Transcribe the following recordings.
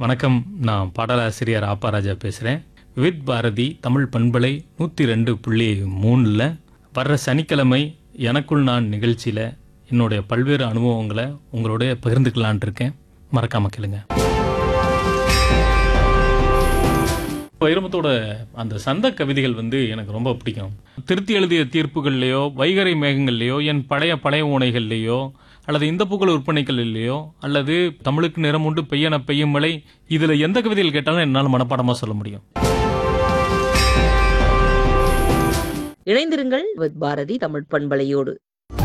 வணக்கம் நான் பாடலாசிரியர் ஆப்பாராஜா பேசுகிறேன் வித் பாரதி தமிழ் பண்பலை நூற்றி ரெண்டு புள்ளி மூணில் வர்ற சனிக்கிழமை எனக்குள் நான் நிகழ்ச்சியில் என்னுடைய பல்வேறு அனுபவங்களை உங்களோட பகிர்ந்துக்கலான் இருக்கேன் மறக்காம கேளுங்க வைரமுத்தோட அந்த சந்த கவிதைகள் வந்து எனக்கு ரொம்ப பிடிக்கும் திருத்தி எழுதிய தீர்ப்புகள்லையோ வைகறை மேகங்கள்லையோ என் பழைய பழைய ஓனைகள்லையோ அல்லது இந்த புகழ் விற்பனைகள்லையோ அல்லது தமிழுக்கு நிறம் உண்டு பெய்யன பெய்யும் மழை இதுல எந்த கவிதைகள் கேட்டாலும் என்னால் மனப்பாடமா சொல்ல முடியும் இணைந்திருங்கள் வித் பாரதி தமிழ் பண்பலையோடு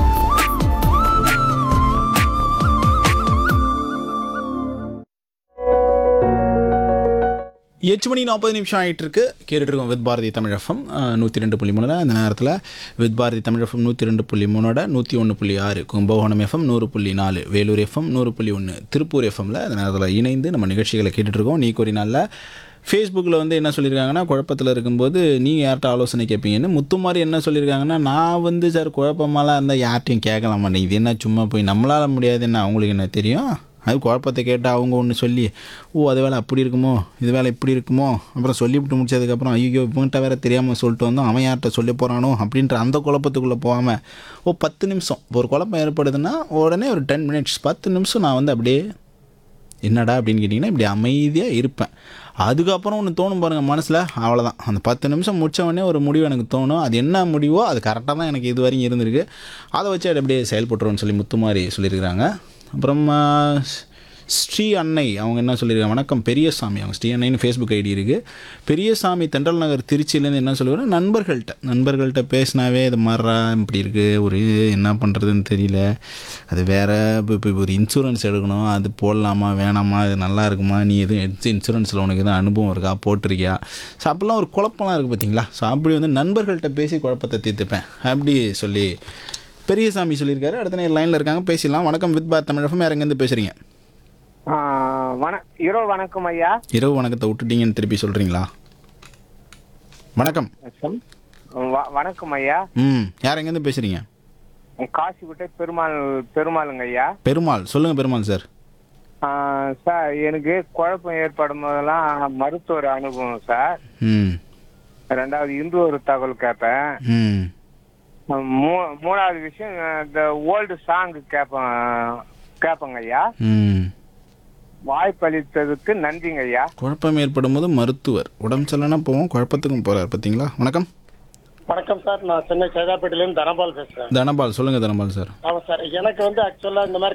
எட்டு மணி நாற்பது நிமிஷம் ஆகிட்டு இருக்கு கேட்டுட்டு இருக்கோம் வித் பாரதி தமிழ் எஃப்எம் நூற்றி ரெண்டு புள்ளி மூணில் அந்த நேரத்தில் வித் பாரதி தமிழ் எஃப்எம் நூற்றி ரெண்டு புள்ளி மூணோட நூற்றி ஒன்று புள்ளி ஆறு கும்பகோணம் எஃப்எம் நூறு புள்ளி நாலு வேலூர் எஃப்எம் நூறு புள்ளி ஒன்று திருப்பூர் எஃப்எம்ல அந்த நேரத்தில் இணைந்து நம்ம நிகழ்ச்சிகளை கேட்டுட்டு இருக்கோம் நீ ஒரு நாளில் ஃபேஸ்புக்கில் வந்து என்ன சொல்லியிருக்காங்கன்னா குழப்பத்தில் இருக்கும்போது நீங்கள் யார்கிட்ட ஆலோசனை கேட்பீங்கன்னு முத்து மாதிரி என்ன சொல்லியிருக்காங்கன்னா நான் வந்து சார் குழப்பமாலாம் இருந்தால் யார்ட்டையும் கேட்கலாம் மாட்டேன் இது என்ன சும்மா போய் நம்மளால் முடியாது என்ன அவங்களுக்கு என்ன தெரியும் அது குழப்பத்தை கேட்டால் அவங்க ஒன்று சொல்லி ஓ அது வேலை அப்படி இருக்குமோ இது வேலை இப்படி இருக்குமோ அப்புறம் சொல்லிவிட்டு முடிச்சதுக்கப்புறம் ஐயோ இவன்கிட்ட வேற தெரியாமல் சொல்லிட்டு வந்தோம் அவன் யார்கிட்ட சொல்லி போகிறானோ அப்படின்ற அந்த குழப்பத்துக்குள்ளே போகாமல் ஓ பத்து நிமிஷம் இப்போ ஒரு குழப்பம் ஏற்படுதுன்னா உடனே ஒரு டென் மினிட்ஸ் பத்து நிமிஷம் நான் வந்து அப்படியே என்னடா அப்படின்னு கேட்டிங்கன்னா இப்படி அமைதியாக இருப்பேன் அதுக்கப்புறம் ஒன்று தோணும் பாருங்கள் மனசில் அவ்வளோதான் அந்த பத்து நிமிஷம் முடிச்ச உடனே ஒரு முடிவு எனக்கு தோணும் அது என்ன முடிவோ அது கரெக்டாக தான் எனக்கு இது வரைக்கும் இருந்திருக்கு அதை வச்சு அது அப்படியே செயல்பட்டுருவோன்னு சொல்லி முத்துமாரி சொல்லியிருக்கிறாங்க அப்புறம் ஆ, ஸ்ரீ அன்னை அவங்க என்ன சொல்லியிருக்காங்க வணக்கம் பெரியசாமி அவங்க ஸ்ரீ அன்னைன்னு ஃபேஸ்புக் ஐடி இருக்குது பெரியசாமி தென்றல் நகர் திருச்சியிலேருந்து என்ன சொல்லுவாங்க நண்பர்கள்ட்ட நண்பர்கள்ட்ட பேசினாவே இது மாறா இப்படி இருக்குது ஒரு என்ன பண்ணுறதுன்னு தெரியல அது வேறு இப்போ இப்போ ஒரு இன்சூரன்ஸ் எடுக்கணும் அது போடலாமா வேணாமா இது நல்லா இருக்குமா நீ எதுவும் எடுத்து இன்சூரன்ஸில் உனக்கு எதுவும் அனுபவம் இருக்கா போட்டிருக்கியா ஸோ அப்போல்லாம் ஒரு குழப்பம்லாம் இருக்குது பார்த்தீங்களா ஸோ அப்படி வந்து நண்பர்கள்ட்ட பேசி குழப்பத்தை தீர்த்துப்பேன் அப்படி சொல்லி பெரியசாமி சொல்லியிருக்காரு அடுத்த நேரம் லைனில் இருக்காங்க பேசிடலாம் வணக்கம் வித் பார் தமிழகம் வேறு எங்கேருந்து பேசுகிறீங்க ஆ, வண இரவு வணக்கம் ஐயா இரவு வணக்கத்தை விட்டுட்டீங்கன்னு திருப்பி சொல்கிறீங்களா வணக்கம் வ- வணக்கம் ஐயா ம் யார் எங்கேருந்து பேசுகிறீங்க காசிக்குட்டை பெருமாள் பெருமாளுங்க ஐயா பெருமாள் சொல்லுங்கள் பெருமாள் சார் ஆ, சார் எனக்கு குழப்பம் ஏற்படும் போதெல்லாம் மருத்துவர் அனுபவம் சார் ம் ரெண்டாவது இந்து ஒரு தகவல் கேட்பேன் ம் மூ- மூணாவது விஷயம் இந்த ஓல்டு சாங் கேட்பேன் கேட்பேங்க ஐயா ம் வாய்ப்பளித்ததுக்கு நன்றிங்க ஐயா குழப்பம் ஏற்படும் போது மருத்துவர் உடம்பு சரியில்லைனா போவோம் குழப்பத்துக்கும் போகிறார் பார்த்தீங்களா வணக்கம் வணக்கம் சார் நான் சென்னை சேதாப்பேட்டையிலேருந்து தனபால் பேசுறேன் தனபால் சொல்லுங்கள் தனபால் சார் ஆமாம் சார் எனக்கு வந்து ஆக்சுவலாக இந்த மாதிரி